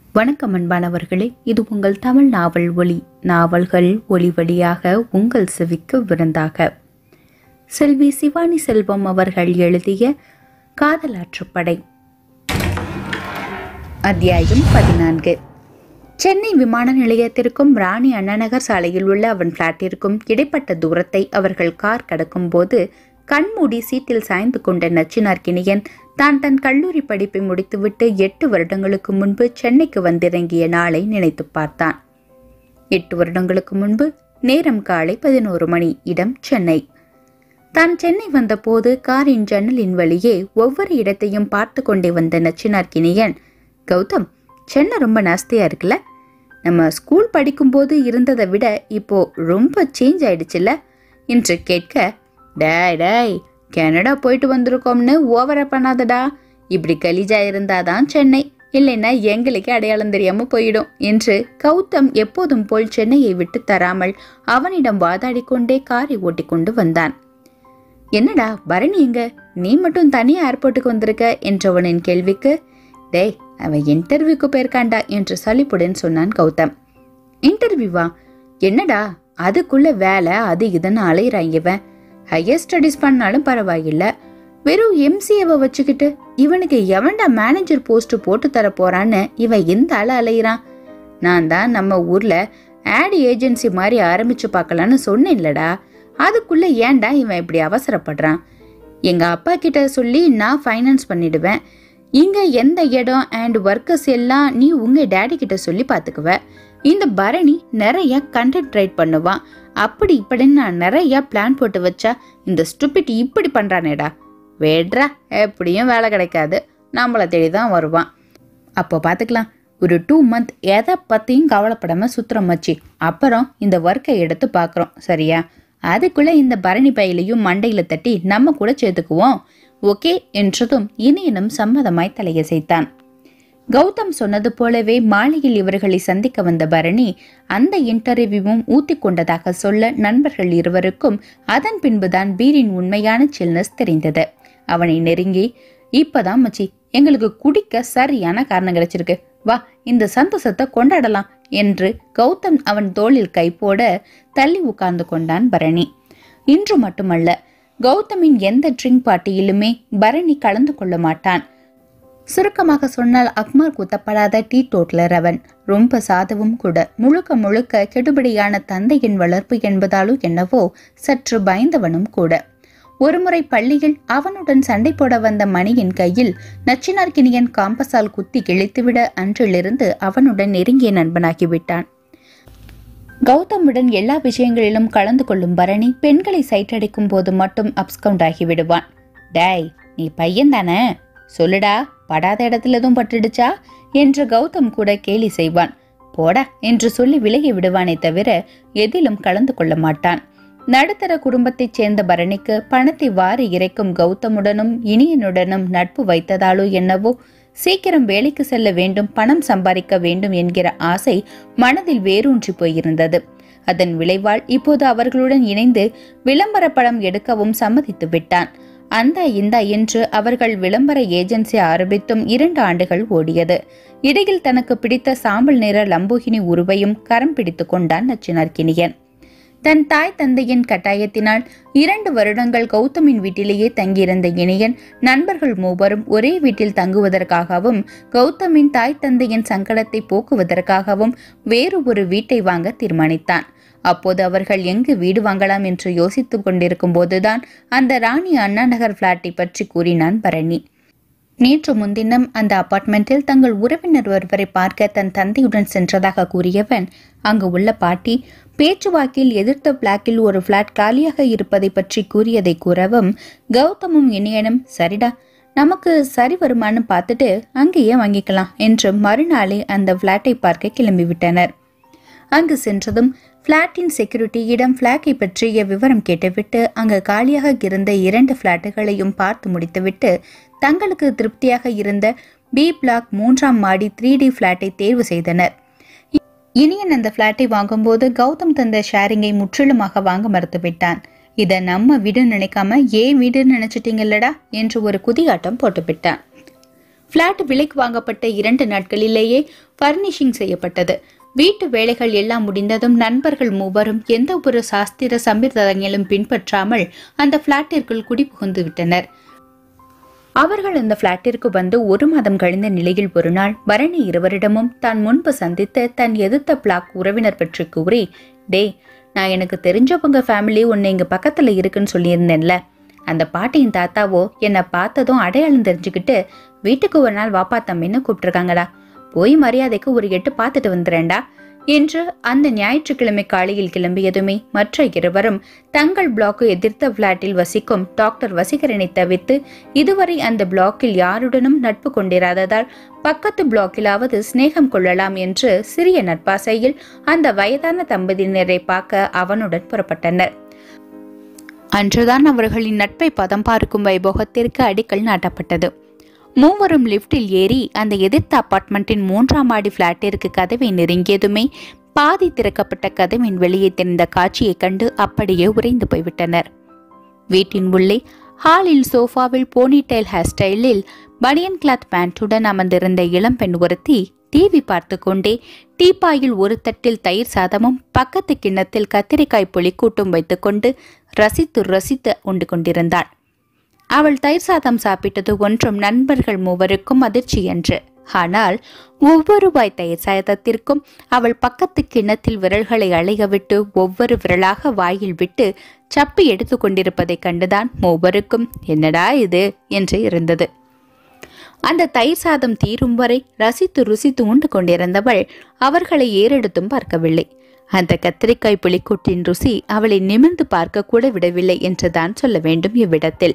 வணக்கம் அன்பானவர்களே இது உங்கள் தமிழ் நாவல் ஒளி நாவல்கள் ஒளி வழியாக உங்கள் செவிக்கு விருந்தாக செல்வி சிவானி செல்வம் அவர்கள் எழுதிய காதலாற்றுப்படை அத்தியாயம் பதினான்கு சென்னை விமான நிலையத்திற்கும் ராணி அண்ணாநகர் சாலையில் உள்ள அவன் பிளாட்டிற்கும் இடைப்பட்ட தூரத்தை அவர்கள் கார் கடக்கும் போது கண்மூடி சீட்டில் சாய்ந்து கொண்ட நச்சினார்கினியன் தான் தன் கல்லூரி படிப்பை முடித்துவிட்டு எட்டு வருடங்களுக்கு முன்பு சென்னைக்கு வந்திறங்கிய நாளை நினைத்து பார்த்தான் எட்டு வருடங்களுக்கு முன்பு நேரம் காலை பதினோரு மணி இடம் சென்னை தான் சென்னை வந்தபோது காரின் ஜன்னலின் வழியே ஒவ்வொரு இடத்தையும் பார்த்து கொண்டே வந்த நச்சினார்கினியன் கௌதம் சென்னை ரொம்ப நாஸ்தியா இருக்குல்ல நம்ம ஸ்கூல் படிக்கும்போது இருந்ததை விட இப்போ ரொம்ப சேஞ்ச் ஆயிடுச்சுல்ல என்று கேட்க டேய் டேய் கனடா போயிட்டு வந்திருக்கோம்னு ஓவரா பண்ணாதடா இப்படி கலீஜா இருந்தாதான் சென்னை இல்லைன்னா எங்களுக்கு அடையாளம் தெரியாம போயிடும் என்று கௌதம் எப்போதும் போல் சென்னையை விட்டு தராமல் அவனிடம் வாதாடி கொண்டே காரை ஓட்டிக்கொண்டு வந்தான் என்னடா பரணி எங்க நீ மட்டும் தனியா ஏர்போர்ட்டுக்கு வந்திருக்க என்றவனின் கேள்விக்கு டேய் அவன் இன்டர்வியூக்கு போயிருக்காண்டா என்று சலிப்புடன் சொன்னான் கௌதம் இன்டர்வியூவா என்னடா அதுக்குள்ள வேலை அது இதுன்னு அலையிறான் இவன் ஹையர் ஸ்டடீஸ் பண்ணாலும் பரவாயில்ல வெறும் எம்சிஏவை வச்சுக்கிட்டு இவனுக்கு எவன்டா மேனேஜர் போஸ்ட் போட்டு தர போறான்னு இவன் எந்த ஆள அலையிறான் நான் தான் நம்ம ஊர்ல ஆட் ஏஜென்சி மாதிரி ஆரம்பிச்சு பார்க்கலான்னு சொன்னேன்லடா அதுக்குள்ள ஏன்டா இவன் இப்படி அவசரப்படுறான் எங்க அப்பா கிட்ட சொல்லி நான் ஃபைனான்ஸ் பண்ணிடுவேன் இங்க எந்த இடம் அண்ட் ஒர்க்கர்ஸ் எல்லாம் நீ உங்க டேடி கிட்ட சொல்லி பாத்துக்குவ இந்த பரணி நிறைய கண்டென்ட் ரைட் பண்ணுவான் அப்படி இப்படின்னு நான் நிறைய பிளான் போட்டு வச்சா இந்த ஸ்டூபிட் இப்படி பண்றானேடா வேட்ரா எப்படியும் வேலை கிடைக்காது நம்மளை தேடி தான் வருவான் அப்போ பார்த்துக்கலாம் ஒரு டூ மந்த் எதை பற்றியும் கவலைப்படாமல் சுத்துறோம் மச்சி அப்புறம் இந்த ஒர்க்கை எடுத்து பார்க்குறோம் சரியா அதுக்குள்ளே இந்த பரணி பையிலையும் மண்டையில் தட்டி நம்ம கூட சேர்த்துக்குவோம் ஓகே என்றதும் இனியனும் சம்மதமாய் தலையசைத்தான் கௌதம் சொன்னது போலவே மாலையில் இவர்களை சந்திக்க வந்த பரணி அந்த இன்டர்வியூவும் ஊத்தி கொண்டதாக சொல்ல நண்பர்கள் இருவருக்கும் அதன் பின்புதான் பீரின் உண்மையான சில்னஸ் தெரிந்தது அவனை நெருங்கி இப்பதான் மச்சி எங்களுக்கு குடிக்க சரியான காரணம் கிடைச்சிருக்கு வா இந்த சந்தோஷத்தை கொண்டாடலாம் என்று கௌதம் அவன் தோளில் கை போட தள்ளி உட்கார்ந்து கொண்டான் பரணி இன்று மட்டுமல்ல கௌதமின் எந்த ட்ரிங்க் பார்ட்டியிலுமே பரணி கலந்து கொள்ள மாட்டான் சுருக்கமாக சொன்னால் அக்மார் குத்தப்படாத டீ டோட்லர் அவன் ரொம்ப சாதவும் கூட முழுக்க முழுக்க கெடுபிடியான தந்தையின் வளர்ப்பு என்பதாலோ என்னவோ சற்று பயந்தவனும் கூட ஒருமுறை பள்ளியில் அவனுடன் சண்டை போட வந்த மணியின் கையில் நச்சினார்கினியன் காம்பஸால் குத்தி கிழித்துவிட அன்றிலிருந்து அவனுடன் நெருங்கிய நண்பனாகிவிட்டான் கௌதமுடன் எல்லா விஷயங்களிலும் கலந்து கொள்ளும் பரணி பெண்களை சைட்டடிக்கும் போது மட்டும் அப்ஸ்கவுண்ட் ஆகி விடுவான் டேய் நீ பையன் தானே சொல்லுடா படாத இடத்துல எதுவும் பட்டுடுச்சா என்று கௌதம் கூட கேலி செய்வான் போடா என்று சொல்லி விலகி விடுவானே தவிர எதிலும் கலந்து கொள்ள மாட்டான் நடுத்தர குடும்பத்தைச் சேர்ந்த பரணிக்கு பணத்தை வாரி இறைக்கும் கௌதமுடனும் இனியனுடனும் நட்பு வைத்ததாலோ என்னவோ சீக்கிரம் வேலைக்கு செல்ல வேண்டும் பணம் சம்பாதிக்க வேண்டும் என்கிற ஆசை மனதில் வேரூன்றி போயிருந்தது அதன் விளைவால் இப்போது அவர்களுடன் இணைந்து விளம்பர படம் எடுக்கவும் சம்மதித்து விட்டான் அந்த இந்த என்று அவர்கள் விளம்பர ஏஜென்சி ஆரம்பித்தும் இரண்டு ஆண்டுகள் ஓடியது இடையில் தனக்கு பிடித்த சாம்பல் நிற லம்போகினி உருவையும் கரம் பிடித்து கொண்டான் நச்சினார்கினியன் தன் தாய் தந்தையின் கட்டாயத்தினால் இரண்டு வருடங்கள் கௌதமின் வீட்டிலேயே தங்கியிருந்த இணையன் நண்பர்கள் மூவரும் ஒரே வீட்டில் தங்குவதற்காகவும் கௌதமின் தாய் தந்தையின் சங்கடத்தை போக்குவதற்காகவும் வேறு ஒரு வீட்டை வாங்க தீர்மானித்தான் அப்போது அவர்கள் எங்கு வீடு வாங்கலாம் என்று யோசித்துக் கொண்டிருக்கும் போதுதான் அந்த ராணி அண்ணா நகர் பிளாட்டை பற்றி கூறினான் பரணி நேற்று முன்தினம் அந்த அபார்ட்மெண்டில் தங்கள் உறவினர் ஒருவரை பார்க்க தன் தந்தையுடன் சென்றதாக கூறியவன் அங்கு உள்ள பாட்டி பேச்சுவாக்கில் எதிர்த்த பிளாக்கில் ஒரு பிளாட் காலியாக இருப்பதை பற்றி கூறியதை கூறவும் கௌதமும் இனியனும் சரிடா நமக்கு சரி வருமானு பார்த்துட்டு அங்கேயே வாங்கிக்கலாம் என்று மறுநாளே அந்த பிளாட்டை பார்க்க கிளம்பிவிட்டனர் அங்கு சென்றதும் பிளாட்டின் செக்யூரிட்டியிடம் பிளாட்டை பற்றிய விவரம் கேட்டுவிட்டு அங்கு காலியாக இருந்த இரண்டு பிளாட்டுகளையும் பார்த்து முடித்துவிட்டு தங்களுக்கு திருப்தியாக இருந்த பி பிளாக் மூன்றாம் மாடி த்ரீ டி பிளாட்டை தேர்வு செய்தனர் இனியன் அந்த பிளாட்டை வாங்கும்போது கௌதம் தந்த ஷேரிங்கை முற்றிலுமாக வாங்க மறுத்துவிட்டான் இதை நம்ம வீடு நினைக்காம ஏன் வீடு நினைச்சிட்டீங்கல்லடா என்று ஒரு குதியாட்டம் போட்டுவிட்டான் பிளாட் விலைக்கு வாங்கப்பட்ட இரண்டு நாட்களிலேயே பர்னிஷிங் செய்யப்பட்டது வீட்டு வேலைகள் எல்லாம் முடிந்ததும் நண்பர்கள் மூவரும் எந்த ஒரு சாஸ்திர சம்பிரதாயங்களும் பின்பற்றாமல் அந்த பிளாட்டிற்குள் குடிபுகுந்து விட்டனர் அவர்கள் அந்த பிளாட்டிற்கு வந்து ஒரு மாதம் கழிந்த நிலையில் ஒரு நாள் பரணி இருவரிடமும் தான் முன்பு சந்தித்த தன் எதிர்த்த பிளாக் உறவினர் பற்றி கூறி டேய் நான் எனக்கு தெரிஞ்சவங்க ஃபேமிலி உன்னை இங்க பக்கத்துல இருக்குன்னு சொல்லியிருந்தேன்ல அந்த பாட்டியின் தாத்தாவோ என்னை பார்த்ததும் அடையாளம் தெரிஞ்சுக்கிட்டு வீட்டுக்கு ஒரு நாள் வாப்பா தம்பின்னு கூப்பிட்டுருக்காங்கடா போய் மரியாதைக்கு ஒரு எட்டு பார்த்துட்டு வந்துறேன்டா என்று அந்த ஞாயிற்றுக்கிழமை காலையில் கிளம்பியதுமே மற்ற இருவரும் தங்கள் பிளாக்கு எதிர்த்த பிளாட்டில் வசிக்கும் டாக்டர் வசீகரனை தவிர்த்து இதுவரை அந்த பிளாக்கில் யாருடனும் நட்பு கொண்டிராததால் பக்கத்து பிளாக்கிலாவது சிநேகம் கொள்ளலாம் என்று சிறிய நட்பாசையில் அந்த வயதான தம்பதியினரை பார்க்க அவனுடன் புறப்பட்டனர் அன்றுதான் அவர்களின் நட்பை பதம் பார்க்கும் வைபோகத்திற்கு அடிக்கல் நாட்டப்பட்டது மூவரும் லிப்டில் ஏறி அந்த எதிர்த்த அபார்ட்மெண்ட்டின் மூன்றாம் மாடி பிளாட்டிற்கு கதவை நெருங்கியதுமே பாதி திறக்கப்பட்ட கதவின் வெளியே தெரிந்த காட்சியைக் கண்டு அப்படியே உறைந்து போய்விட்டனர் வீட்டின் உள்ளே ஹாலில் சோஃபாவில் போனிடெயில் ஹேர் ஸ்டைலில் பனியன் கிளாத் பேண்ட்டுடன் அமர்ந்திருந்த இளம்பெண் ஒருத்தி டிவி பார்த்து கொண்டே டீப்பாயில் ஒரு தட்டில் தயிர் சாதமும் பக்கத்து கிண்ணத்தில் கத்திரிக்காய் புளிக்கூட்டும் வைத்துக்கொண்டு ரசித்து ரசித்து உண்டு கொண்டிருந்தாள் அவள் தயிர் சாதம் சாப்பிட்டது ஒன்றும் நண்பர்கள் மூவருக்கும் அதிர்ச்சி என்று ஆனால் ஒவ்வொரு வாய் தயிர் சாதத்திற்கும் அவள் பக்கத்து கிண்ணத்தில் விரல்களை அழைய விட்டு ஒவ்வொரு விரலாக வாயில் விட்டு சப்பி எடுத்து கொண்டிருப்பதைக் கண்டுதான் மூவருக்கும் என்னடா இது என்று இருந்தது அந்த தயிர் சாதம் தீரும் வரை ரசித்து ருசித்து உண்டு கொண்டிருந்தவள் அவர்களை ஏறெடுத்தும் பார்க்கவில்லை அந்த கத்திரிக்காய் புளிக்கூட்டின் ருசி அவளை நிமிர்ந்து பார்க்க கூட விடவில்லை என்றுதான் சொல்ல வேண்டும் இவ்விடத்தில்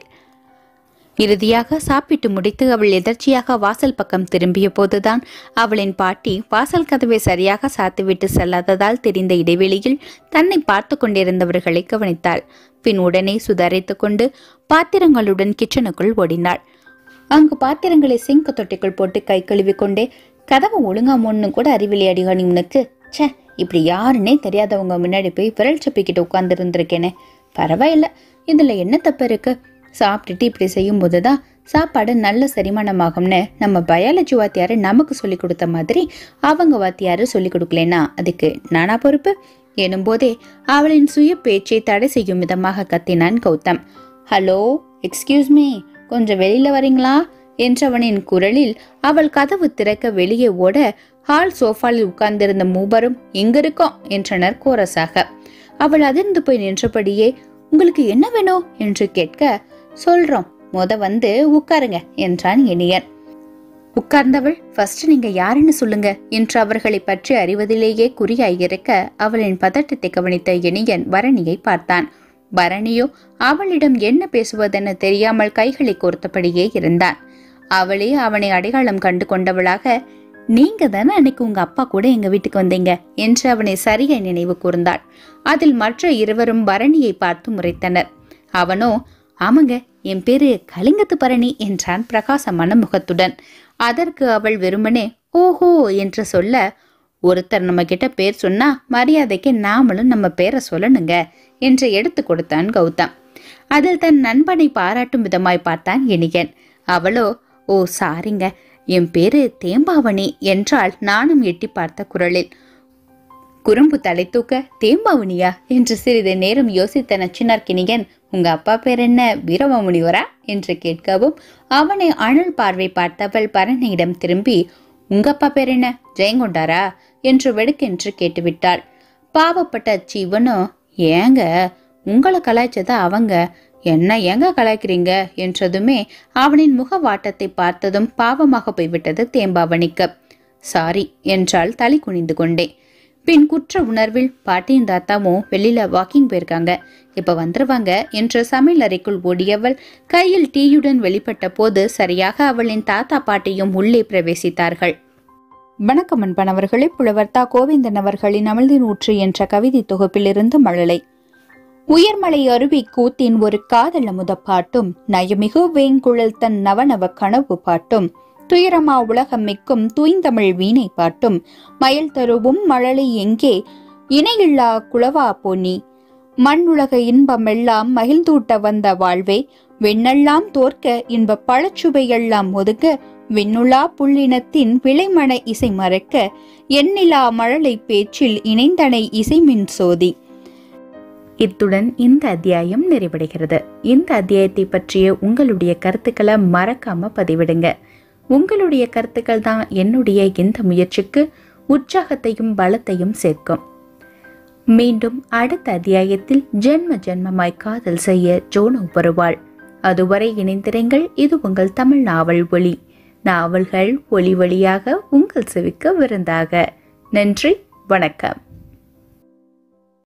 இறுதியாக சாப்பிட்டு முடித்து அவள் எதர்ச்சியாக வாசல் பக்கம் திரும்பிய போதுதான் அவளின் பாட்டி வாசல் கதவை சரியாக சாத்திவிட்டு செல்லாததால் தெரிந்த இடைவெளியில் தன்னை பார்த்து கொண்டிருந்தவர்களை கவனித்தாள் பின் உடனே சுதாரித்துக் கொண்டு பாத்திரங்களுடன் கிச்சனுக்குள் ஓடினாள் அங்கு பாத்திரங்களை சிங்க் தொட்டிக்குள் போட்டு கை கழுவி கொண்டே கதவை ஒழுங்கா முன்னு கூட அறிவில்லை அடிகாணி உனக்கு ச்சே இப்படி யாருன்னே தெரியாதவங்க முன்னாடி போய் விரல் சப்பிக்கிட்டு உட்கார்ந்து இருந்திருக்கேனே பரவாயில்ல இதுல என்ன தப்பு இருக்கு சாப்பிட்டுட்டு இப்படி செய்யும்போது தான் சாப்பாடு நல்ல செரிமானமாகும்னு நம்ம பயாலஜி வாத்தியார் நமக்கு சொல்லி கொடுத்த மாதிரி அவங்க வாத்தியார் சொல்லி கொடுக்கலனா அதுக்கு நானா பொறுப்பு எனும்போதே அவளின் சுய பேச்சை தடை செய்யும் விதமாக கத்தினான் கௌதம் ஹலோ எக்ஸ்கியூஸ் மீ கொஞ்சம் வெளியில வரீங்களா என்றவனின் குரலில் அவள் கதவு திறக்க வெளியே ஓட ஹால் சோஃபாவில் உட்கார்ந்திருந்த மூவரும் எங்க இருக்கோம் என்றனர் கோரஸாக அவள் அதிர்ந்து போய் நின்றபடியே உங்களுக்கு என்ன வேணும் என்று கேட்க சொல்றோம் முத வந்து உட்காருங்க என்றான் இனியன் உட்கார்ந்தவள் ஃபர்ஸ்ட் நீங்க யாருன்னு சொல்லுங்க என்று அவர்களை பற்றி அறிவதிலேயே குறியாயிருக்க அவளின் பதட்டத்தை கவனித்த இனியன் பரணியை பார்த்தான் பரணியோ அவளிடம் என்ன பேசுவதென தெரியாமல் கைகளை கோர்த்தபடியே இருந்தான் அவளே அவனை அடையாளம் கண்டு கொண்டவளாக நீங்க தானே அன்னைக்கு உங்க அப்பா கூட எங்க வீட்டுக்கு வந்தீங்க என்று அவனை சரியை நினைவு கூர்ந்தாள் அதில் மற்ற இருவரும் பரணியை பார்த்து முறைத்தனர் அவனோ ஆமாங்க என் பேரு கலிங்கத்து பரணி என்றான் பிரகாசமான முகத்துடன் அதற்கு அவள் வெறுமனே ஓஹோ என்று சொல்ல ஒருத்தர் நம்ம கிட்ட பேர் சொன்னா மரியாதைக்கு நாமளும் நம்ம பேரை சொல்லணுங்க என்று எடுத்து கொடுத்தான் கௌதம் அதில் தன் நண்பனை பாராட்டும் விதமாய் பார்த்தான் இனியன் அவளோ ஓ சாரிங்க என் பேரு தேம்பாவணி என்றால் நானும் எட்டி பார்த்த குரலில் குறும்பு தலை தூக்க தேம்பாவணியா என்று சிறிது நேரம் யோசித்த நச்சினார்க்கினியன் உங்க அப்பா பேர் என்ன வீரமாமுனிவரா என்று கேட்கவும் அவனை அனல் பார்வை பார்த்தவள் பரணியிடம் திரும்பி உங்க அப்பா பேர் என்ன ஜெயங்கொண்டாரா என்று வெடுக்கென்று கேட்டுவிட்டாள் பாவப்பட்ட சிவனோ ஏங்க உங்களை கலாய்ச்சத அவங்க என்ன ஏங்க கலாய்க்கிறீங்க என்றதுமே அவனின் முக வாட்டத்தை பார்த்ததும் பாவமாக போய்விட்டது தேம்பாவணிக்கு சாரி என்றாள் தலை குனிந்து கொண்டே பின் குற்ற உணர்வில் பாட்டியும் தாத்தாவும் வெளியில வாக்கிங் போயிருக்காங்க இப்ப வந்துருவாங்க என்று சமையல் அறைக்குள் ஓடியவள் கையில் டீயுடன் வெளிப்பட்ட போது சரியாக அவளின் தாத்தா பாட்டியும் உள்ளே பிரவேசித்தார்கள் வணக்கம் அன்பனவர்களே புலவர் தா கோவிந்தன் அவர்களின் அமிழ்தின் ஊற்று என்ற கவிதை தொகுப்பிலிருந்து மழலை உயர்மலை அருவி கூத்தின் ஒரு காதல் அமுத பாட்டும் நயமிகு வேங்குழல் தன் நவநவ கனவு பாட்டும் துயரமா உலகம் மிக்கும் தூய்ந்தமிழ் வீணை பாட்டும் மயல் தருவும் மழலை எங்கே இணையில்லா குளவா பொன்னி மண்ணுலக இன்பமெல்லாம் மகிழ்ந்தூட்ட வந்த வாழ்வே வெண்ணெல்லாம் தோற்க இன்ப பழச்சுவையெல்லாம் ஒதுங்க விண்ணுலா புள்ளினத்தின் விளைமண இசை மறக்க எண்ணிலா மழலை பேச்சில் இணைந்தனை இசைமின் சோதி இத்துடன் இந்த அத்தியாயம் நிறைவடைகிறது இந்த அத்தியாயத்தை பற்றிய உங்களுடைய கருத்துக்களை மறக்காம பதிவிடுங்க உங்களுடைய கருத்துக்கள் தான் என்னுடைய இந்த முயற்சிக்கு உற்சாகத்தையும் பலத்தையும் சேர்க்கும் மீண்டும் அடுத்த அத்தியாயத்தில் ஜென்ம ஜென்மமாய் காதல் செய்ய ஜோனோ வருவாள் அதுவரை இணைந்திருங்கள் இது உங்கள் தமிழ் நாவல் ஒளி நாவல்கள் ஒளி வழியாக உங்கள் செவிக்க விருந்தாக நன்றி வணக்கம்